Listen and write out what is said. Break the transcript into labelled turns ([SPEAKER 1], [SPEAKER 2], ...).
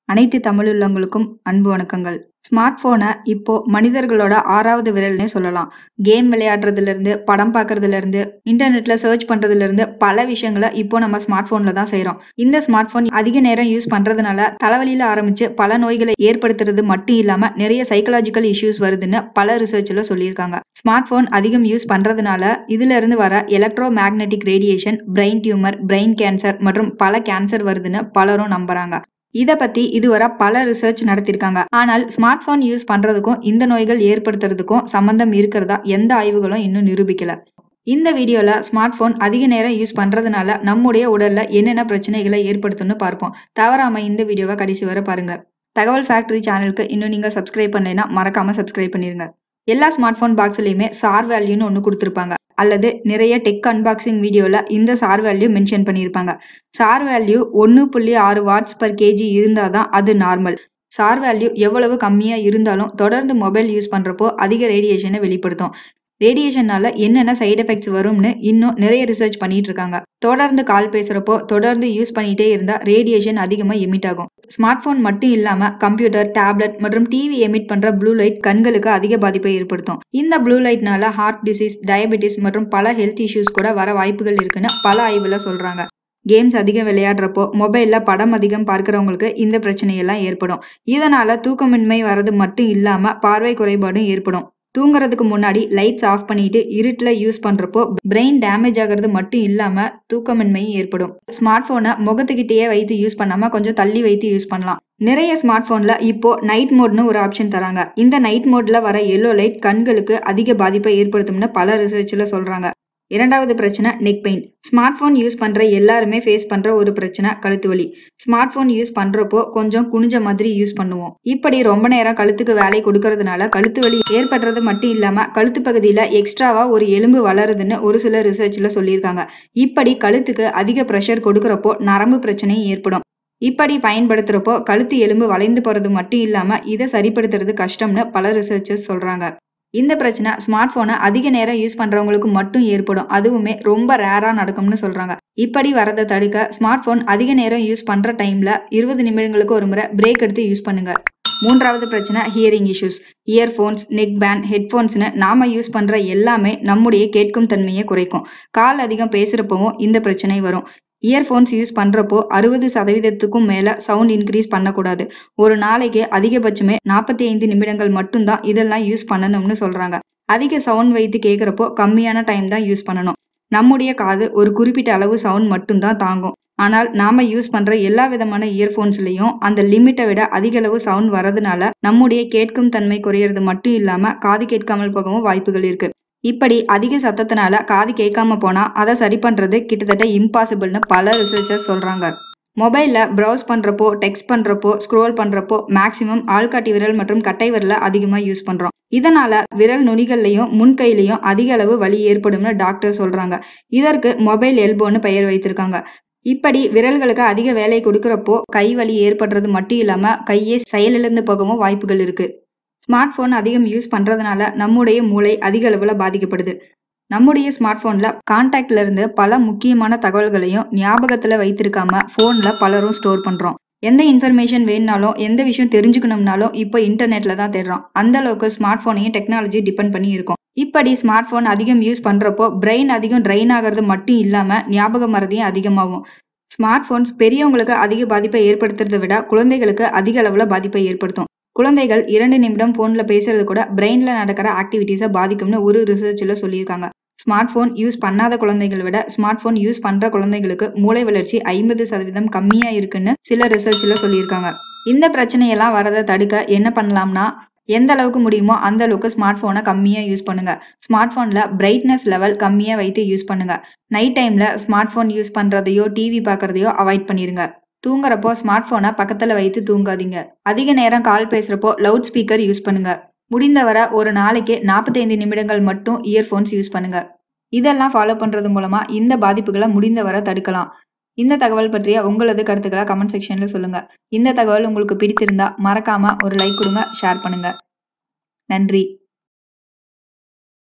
[SPEAKER 1] அனைத்து தமிழுள்ளங்களுக்கும் அன்பு வணக்கங்கள் ஸ்மார்ட் போனை இப்போ மனிதர்களோட ஆறாவது விரல்னே சொல்லலாம் கேம் விளையாடுறதுல இருந்து படம் பார்க்கறதுல இருந்து இன்டர்நெட்ல சர்ச் பண்றதுல இருந்து பல விஷயங்களை இப்போ நம்ம ஸ்மார்ட் போன்ல தான் செய்றோம் இந்த ஸ்மார்ட் போன் அதிக நேரம் யூஸ் பண்றதுனால தலைவலியில ஆரம்பிச்சு பல நோய்களை ஏற்படுத்துறது மட்டும் இல்லாம நிறைய சைக்கலாஜிக்கல் இஷ்யூஸ் வருதுன்னு பல ரிசர்ச்ல சொல்லியிருக்காங்க ஸ்மார்ட் போன் அதிகம் யூஸ் பண்றதுனால இதுல இருந்து வர electromagnetic radiation brain tumour brain cancer மற்றும் பல கேன்சர் வருதுன்னு பலரும் நம்புறாங்க இத பத்தி இதுவரை பல ரிசர்ச் நடத்திருக்காங்க ஆனால் ஸ்மார்ட் போன் யூஸ் பண்றதுக்கும் இந்த நோய்கள் ஏற்படுத்துறதுக்கும் சம்பந்தம் இருக்கிறதா எந்த ஆய்வுகளும் இன்னும் நிரூபிக்கல இந்த வீடியோல ஸ்மார்ட் போன் அதிக நேரம் யூஸ் பண்றதுனால நம்முடைய உடல்ல என்னென்ன பிரச்சனைகளை ஏற்படுத்தும்னு பார்ப்போம் தவறாம இந்த வீடியோவை கடைசி வரை பாருங்க தகவல் ஃபேக்டரி சேனலுக்கு இன்னும் நீங்க சப்ஸ்கிரைப் பண்ணலைன்னா மறக்காம சப்ஸ்கிரைப் பண்ணிருங்க எல்லா ஸ்மார்ட் போன் பாக்ஸ்லயுமே சார் வேல்யூன்னு ஒன்று கொடுத்துருப்பாங்க அல்லது நிறைய டெக் அன்பாக்சிங் வீடியோவில் இந்த சார் வேல்யூ மென்ஷன் பண்ணியிருப்பாங்க சார் வேல்யூ ஒன்று புள்ளி ஆறு வாட்ஸ் பர் கேஜி இருந்தால் தான் அது நார்மல் சார் வேல்யூ எவ்வளவு கம்மியாக இருந்தாலும் தொடர்ந்து மொபைல் யூஸ் பண்ணுறப்போ அதிக ரேடியேஷனை வெளிப்படுத்தும் ரேடியேஷனால என்னென்ன சைடு எஃபெக்ட்ஸ் வரும்னு இன்னும் நிறைய ரிசர்ச் பண்ணிட்டு இருக்காங்க தொடர்ந்து கால் பேசுறப்போ தொடர்ந்து யூஸ் பண்ணிட்டே இருந்தா ரேடியேஷன் அதிகமா எமிட் ஆகும் ஸ்மார்ட் போன் மட்டும் இல்லாம கம்ப்யூட்டர் டேப்லெட் மற்றும் டிவி எமிட் பண்ற ப்ளூ லைட் கண்களுக்கு அதிக பாதிப்பை ஏற்படுத்தும் இந்த ப்ளூ லைட்னால ஹார்ட் டிசீஸ் டயபெட்டிஸ் மற்றும் பல ஹெல்த் இஷ்யூஸ் கூட வர வாய்ப்புகள் இருக்குன்னு பல ஆய்வுல சொல்றாங்க கேம்ஸ் அதிகம் விளையாடுறப்போ மொபைலில் படம் அதிகம் பார்க்குறவங்களுக்கு இந்த பிரச்சனையெல்லாம் ஏற்படும் இதனால தூக்கமின்மை வர்றது மட்டும் இல்லாம பார்வை குறைபாடும் ஏற்படும் தூங்குறதுக்கு முன்னாடி லைட்ஸ் ஆஃப் பண்ணிட்டு இருட்டில் யூஸ் பண்ணுறப்போ பிரெயின் டேமேஜ் ஆகிறது மட்டும் இல்லாமல் தூக்கமின்மையும் ஏற்படும் ஸ்மார்ட் ஃபோனை முகத்துக்கிட்டேயே வைத்து யூஸ் பண்ணாமல் கொஞ்சம் தள்ளி வைத்து யூஸ் பண்ணலாம் நிறைய ஸ்மார்ட் ஃபோனில் இப்போ நைட் மோட்னு ஒரு ஆப்ஷன் தராங்க இந்த நைட் மோட்ல வர எல்லோ லைட் கண்களுக்கு அதிக பாதிப்பை ஏற்படுத்தும்னு பல ரிசர்ச்சில் சொல்கிறாங்க இரண்டாவது பிரச்சனை neck pain smartphone use பண்ணுற எல்லாருமே ஃபேஸ் பண்ணுற ஒரு பிரச்சனை கழுத்து வலி ஸ்மார்ட் ஃபோன் யூஸ் பண்ணுறப்போ கொஞ்சம் குனிஞ்ச மாதிரி யூஸ் பண்ணுவோம் இப்படி ரொம்ப நேரம் கழுத்துக்கு வேலை கொடுக்கறதுனால கழுத்து வலி ஏற்படுறது மட்டும் இல்லாமல் கழுத்து பகுதியில் எக்ஸ்ட்ராவாக ஒரு எலும்பு வளருதுன்னு ஒரு சில ரிசர்ச்சில் சொல்லியிருக்காங்க இப்படி கழுத்துக்கு அதிக ப்ரெஷர் கொடுக்கறப்போ நரம்பு பிரச்சனையும் ஏற்படும் இப்படி பயன்படுத்துகிறப்போ கழுத்து எலும்பு வளைந்து போகிறது மட்டும் இல்லாமல் இதை சரிப்படுத்துறது கஷ்டம்னு பல ரிசர்ச்சர்ஸ் சொல்கிறாங்க இந்த பிரச்சனை ஸ்மார்ட் ஃபோனை அதிக நேரம் யூஸ் பண்ணுறவங்களுக்கு மட்டும் ஏற்படும் அதுவுமே ரொம்ப ரேராக நடக்கும்னு சொல்கிறாங்க இப்படி வரதை தடுக்க ஸ்மார்ட் ஃபோன் அதிக நேரம் யூஸ் பண்ணுற டைமில் இருபது நிமிடங்களுக்கு ஒரு முறை பிரேக் எடுத்து யூஸ் பண்ணுங்க மூன்றாவது பிரச்சனை hearing issues earphones neckband ஹெட்ஃபோன்ஸ்னு நாம் யூஸ் பண்ணுற எல்லாமே நம்முடைய கேட்கும் தன்மையை குறைக்கும் கால் அதிகம் பேசுகிறப்பவும் இந்த பிரச்சனை வரும் இயர்ஃபோன்ஸ் யூஸ் பண்ணுறப்போ அறுபது சதவீதத்துக்கும் மேலே சவுண்ட் இன்க்ரீஸ் பண்ணக்கூடாது ஒரு நாளைக்கு அதிகபட்சமே நாற்பத்தி ஐந்து நிமிடங்கள் மட்டும்தான் இதெல்லாம் யூஸ் பண்ணணும்னு சொல்கிறாங்க அதிக சவுண்ட் வைத்து கேட்குறப்போ கம்மியான டைம் தான் யூஸ் பண்ணணும் நம்முடைய காது ஒரு குறிப்பிட்ட அளவு சவுண்ட் மட்டும்தான் தாங்கும் ஆனால் நாம யூஸ் பண்ற எல்லா விதமான இயர்ஃபோன்ஸ்லயும் அந்த லிமிட்டை விட அதிக அளவு சவுண்ட் வரதுனால நம்முடைய கேட்கும் தன்மை குறையிறது மட்டும் இல்லாம காது கேட்காமல் போகவும் வாய்ப்புகள் இருக்கு இப்படி அதிக சத்தத்தினால காது கேட்காம போனா அதை சரி பண்றது கிட்டத்தட்ட இம்பாசிபிள்னு பல ரிசர்ச்சர்ஸ் சொல்றாங்க மொபைலில் ப்ரௌஸ் பண்ணுறப்போ டெக்ஸ்ட் பண்ணுறப்போ ஸ்க்ரோல் பண்ணுறப்போ மேக்ஸிமம் ஆள்காட்டி விரல் மற்றும் கட்டை விரலை அதிகமாக யூஸ் பண்ணுறோம் இதனால விரல் நுனிகள்லையும் முன்கையிலையும் அதிக அளவு வலி ஏற்படும்னு டாக்டர் சொல்கிறாங்க இதற்கு மொபைல் எல்போன்னு பெயர் வைத்திருக்காங்க இப்படி விரல்களுக்கு அதிக வேலை கொடுக்குறப்போ கை வலி ஏற்படுறது மட்டும் இல்லாமல் கையே செயலிழந்து போகவும் வாய்ப்புகள் இருக்குது ஸ்மார்ட் ஃபோன் அதிகம் யூஸ் பண்ணுறதுனால நம்முடைய மூளை அதிக அளவில் பாதிக்கப்படுது நம்முடைய ஸ்மார்ட் ஃபோனில் கான்டாக்ட்ல இருந்து பல முக்கியமான தகவல்களையும் ஞாபகத்தில் வைத்திருக்காம ஃபோனில் பலரும் ஸ்டோர் பண்ணுறோம் எந்த இன்ஃபர்மேஷன் வேணுனாலும் எந்த விஷயம் தெரிஞ்சுக்கணும்னாலும் இப்போ இன்டர்நெட்ல தான் தேடுறோம் அந்த அளவுக்கு ஸ்மார்ட் ஃபோனையும் டெக்னாலஜி டிபெண்ட் பண்ணி இருக்கும் இப்படி ஸ்மார்ட் ஃபோன் அதிகம் யூஸ் பண்ணுறப்போ பிரெயின் அதிகம் ட்ரைன் ஆகிறது மட்டும் இல்லாமல் ஞாபக மறதியும் அதிகமாகும் ஸ்மார்ட் ஃபோன்ஸ் பெரியவங்களுக்கு அதிக பாதிப்பை ஏற்படுத்துறதை விட குழந்தைகளுக்கு அதிக அளவில் பாதிப்பை ஏற்படுத்தும் குழந்தைகள் இரண்டு நிமிடம் ஃபோனில் பேசுறது கூட பிரெயினில் நடக்கிற ஆக்டிவிட்டீஸை பாதிக்கும்னு ஒரு ரிசர்ச்சில் சொல்லியிருக்காங்க ஸ்மார்ட் ஃபோன் யூஸ் பண்ணாத குழந்தைகளை விட ஸ்மார்ட் ஃபோன் யூஸ் பண்ணுற குழந்தைகளுக்கு மூளை வளர்ச்சி ஐம்பது சதவீதம் கம்மியாக இருக்குன்னு சில ரிசர்ச்சில் சொல்லியிருக்காங்க இந்த பிரச்சனையெல்லாம் வரதை தடுக்க என்ன பண்ணலாம்னா எந்த அளவுக்கு முடியுமோ அந்த அளவுக்கு ஸ்மார்ட் ஃபோனை கம்மியாக யூஸ் பண்ணுங்க ஸ்மார்ட் ஃபோனில் பிரைட்னஸ் லெவல் கம்மியாக வைத்து யூஸ் பண்ணுங்க நைட் டைமில் ஸ்மார்ட் ஃபோன் யூஸ் பண்ணுறதையோ டிவி பார்க்குறதையோ அவாய்ட் பண்ணிடுங்க தூங்குறப்போ ஸ்மார்ட் ஃபோனை பக்கத்தில் வைத்து தூங்காதீங்க அதிக நேரம் கால் பேசுகிறப்போ லவுட் ஸ்பீக்கர் யூஸ் பண்ணுங்க முடிந்தவரை ஒரு நாளைக்கு நாற்பத்தைந்து நிமிடங்கள் மட்டும் இயர்ஃபோன்ஸ் யூஸ் பண்ணுங்க இதெல்லாம் ஃபாலோ பண்ணுறது மூலமாக இந்த பாதிப்புகளை முடிந்தவரை தடுக்கலாம் இந்த தகவல் பற்றிய உங்களது கருத்துக்களை கமெண்ட் செக்ஷனில் சொல்லுங்கள் இந்த தகவல் உங்களுக்கு பிடித்திருந்தா மறக்காமல் ஒரு லைக் கொடுங்க ஷேர் பண்ணுங்கள் நன்றி